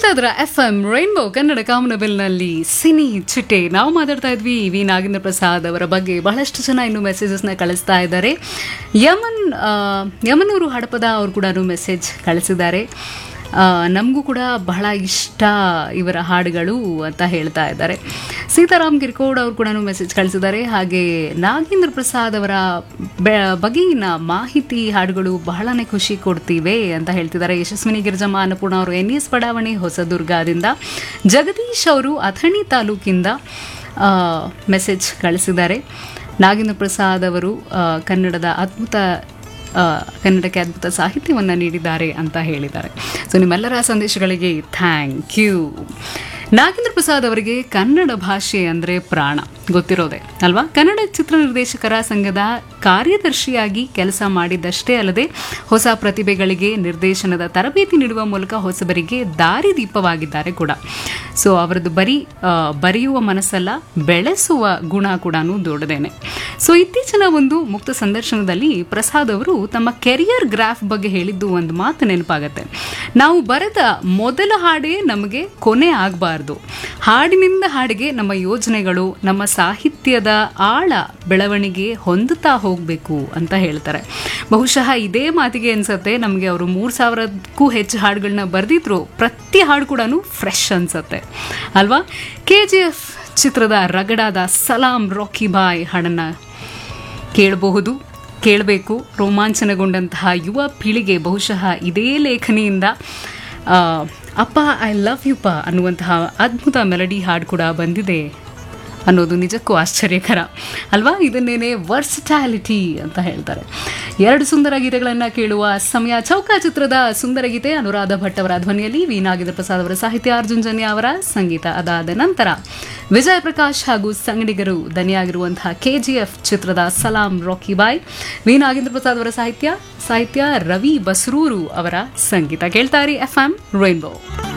ಇದ್ರ F M Rainbow Kannada ಕಾಮನಬಿಲ್ನಲ್ಲಿ cine ಚಿಟ್ಟೆ ನಾವು ಮಾತಾಡ್ತಾ ಇದ್ವಿ ವಿ ನಾಗೇಂದ್ರ ಪ್ರಸಾದ್ ಅವರ ಬಗ್ಗೆ ಬಹಳಷ್ಟು ಜನ ಇನ್ನು ಮೆಸೇಜಸ್ನ ಕಳಿಸ್ತಾ ಇದ್ದಾರೆ ಯಮನ್ ಆ, ಯಮನೂರು ಹಡಪದ ಅವರು ಕೂಡ ಮೆಸೇಜ್ ಕಳಿಸಿದ್ದಾರೆ ನಮಗೂ ಕೂಡ ಬಹಳ ಇಷ್ಟ ಇವರ ಹಾಡುಗಳು ಅಂತ ಹೇಳ್ತಾ ಇದ್ದಾರೆ ಸೀತಾರಾಮ್ ಕಿರ್ಕೋಡ್ ಅವರು ಕೂಡ ಮೆಸೇಜ್ ಕಳಿಸಿದ್ದಾರೆ ಹಾಗೆ ನಾಗೇಂದ್ರ ಪ್ರಸಾದ್ ಅವರ ಬೆ- ಬಗೆಗಿನ ಮಾಹಿತಿ ಹಾಡುಗಳು ಬಹಳನೇ ಖುಷಿ ಕೊಡ್ತಿವೆ ಅಂತ ಹೇಳ್ತಿದ್ದಾರೆ ಯಶಸ್ವಿನಿ ಗಿರಿಜಮ್ಮ ಅನ್ನಪೂರ್ಣ ಅವರು ಎನ್ ಎಸ್ ಬಡಾವಣೆ ಹೊಸದುರ್ಗದಿಂದ ಜಗದೀಶ್ ಅವರು ಅಥಣಿ ತಾಲೂಕಿಂದ ಆ, ಮೆಸೇಜ್ ಕಳಿಸಿದ್ದಾರೆ ನಾಗೇಂದ್ರ ಪ್ರಸಾದ್ ಅವರು ಆ, ಕನ್ನಡದ ಅದ್ಭುತ ಆ, ಕನ್ನಡಕ್ಕೆ ಅದ್ಭುತ ಸಾಹಿತ್ಯವನ್ನು ನೀಡಿದ್ದಾರೆ ಅಂತ ಹೇಳಿದ್ದಾರೆ ಸೊ ನಿಮ್ಮೆಲ್ಲರ ಸಂದೇಶಗಳಿಗೆ ಥ್ಯಾಂಕ್ ಯು ನಾಗೇಂದ್ರ ಪ್ರಸಾದ್ ಅವರಿಗೆ ಕನ್ನಡ ಭಾಷೆ ಅಂದರೆ ಪ್ರಾಣ ಗೊತ್ತಿರೋದೆ ಅಲ್ವಾ ಕನ್ನಡ ಚಿತ್ರ ನಿರ್ದೇಶಕರ ಸಂಘದ ಕಾರ್ಯದರ್ಶಿಯಾಗಿ ಕೆಲಸ ಮಾಡಿದ್ದಷ್ಟೇ ಅಲ್ಲದೆ ಹೊಸ ಪ್ರತಿಭೆಗಳಿಗೆ ನಿರ್ದೇಶನದ ತರಬೇತಿ ನೀಡುವ ಮೂಲಕ ಹೊಸಬರಿಗೆ ದಾರಿದೀಪವಾಗಿದ್ದಾರೆ ಕೂಡ ಸೊ ಅವರದ್ದು ಬರೀ ಆ, ಬರೆಯುವ ಮನಸ್ಸಲ್ಲ ಬೆಳೆಸುವ ಗುಣ ಕೂಡ ದೊಡ್ಡದೇನೆ ಸೊ ಇತ್ತೀಚಿನ ಒಂದು ಮುಕ್ತ ಸಂದರ್ಶನದಲ್ಲಿ ಪ್ರಸಾದ್ ಅವರು ತಮ್ಮ ಕೆರಿಯರ್ ಗ್ರಾಫ್ ಬಗ್ಗೆ ಹೇಳಿದ್ದು ಒಂದು ಮಾತು ನೆನಪಾಗತ್ತೆ ನಾವು ಬರೆದ ಮೊದಲ ಹಾಡೇ ನಮಗೆ ಕೊನೆ ಆಗಬಾರ್ದು ಹಾಡಿನಿಂದ ಹಾಡಿಗೆ ನಮ್ಮ ಯೋಜನೆಗಳು ನಮ್ಮ ಸಾಹಿತ್ಯದ ಆಳ ಬೆಳವಣಿಗೆ ಹೊಂದುತ್ತಾ ಹೋಗಬೇಕು ಅಂತ ಹೇಳ್ತಾರೆ ಬಹುಶಃ ಇದೇ ಮಾತಿಗೆ ಅನ್ಸತ್ತೆ ನಮಗೆ ಅವರು ಮೂರು ಸಾವಿರಕ್ಕೂ ಹೆಚ್ಚು ಹಾಡುಗಳನ್ನ ಬರೆದಿದ್ರು ಪ್ರತಿ ಹಾಡು ಕೂಡ ಫ್ರೆಶ್ ಅನ್ಸತ್ತೆ ಅಲ್ವಾ ಕೆ ಜಿ ಎಫ್ ಚಿತ್ರದ ರಗಡಾದ ಸಲಾಂ ರಾಕಿ ಬಾಯ್ ಹಾಡನ್ನು ಕೇಳಬಹುದು ಕೇಳಬೇಕು ರೋಮಾಂಚನಗೊಂಡಂತಹ ಯುವ ಪೀಳಿಗೆ ಬಹುಶಃ ಇದೇ ಲೇಖನಿಯಿಂದ ಆ, ಅಪ್ಪ ಐ ಲವ್ ಯು ಪ ಅನ್ನುವಂತಹ ಅದ್ಭುತ ಮೆಲಡಿ ಹಾಡು ಕೂಡ ಬಂದಿದೆ ಅನ್ನೋದು ನಿಜಕ್ಕೂ ಆಶ್ಚರ್ಯಕರ ಅಲ್ವಾ ಇದನ್ನೇನೆ ವರ್ಸಿಟ್ಯಾಲಿಟಿ ಅಂತ ಹೇಳ್ತಾರೆ ಎರಡು ಸುಂದರ ಗೀತೆಗಳನ್ನು ಕೇಳುವ ಸಮಯ ಚೌಕ ಚಿತ್ರದ ಸುಂದರ ಗೀತೆ ಅನುರಾಧ ಭಟ್ ಅವರ ಧ್ವನಿಯಲ್ಲಿ ವಿ ನಾಗೇಂದ್ರ ಪ್ರಸಾದ್ ಅವರ ಸಾಹಿತ್ಯ ಅರ್ಜುನ್ ಜನ್ಯ ಅವರ ಸಂಗೀತ ಅದಾದ ನಂತರ ವಿಜಯ ಪ್ರಕಾಶ್ ಹಾಗೂ ಸಂಗಡಿಗರು ದನಿಯಾಗಿರುವಂತಹ ಕೆ ಜಿ ಎಫ್ ಚಿತ್ರದ ಸಲಾಂ ರಾಕಿ ಬಾಯ್ ವಿ ನಾಗೇಂದ್ರ ಪ್ರಸಾದ್ ಅವರ ಸಾಹಿತ್ಯ ಸಾಹಿತ್ಯ ರವಿ ಬಸ್ರೂರು ಅವರ ಸಂಗೀತ ಕೇಳ್ತಾರೆ ಎಫ್ ಎಂ ರೈನ್ಬೋ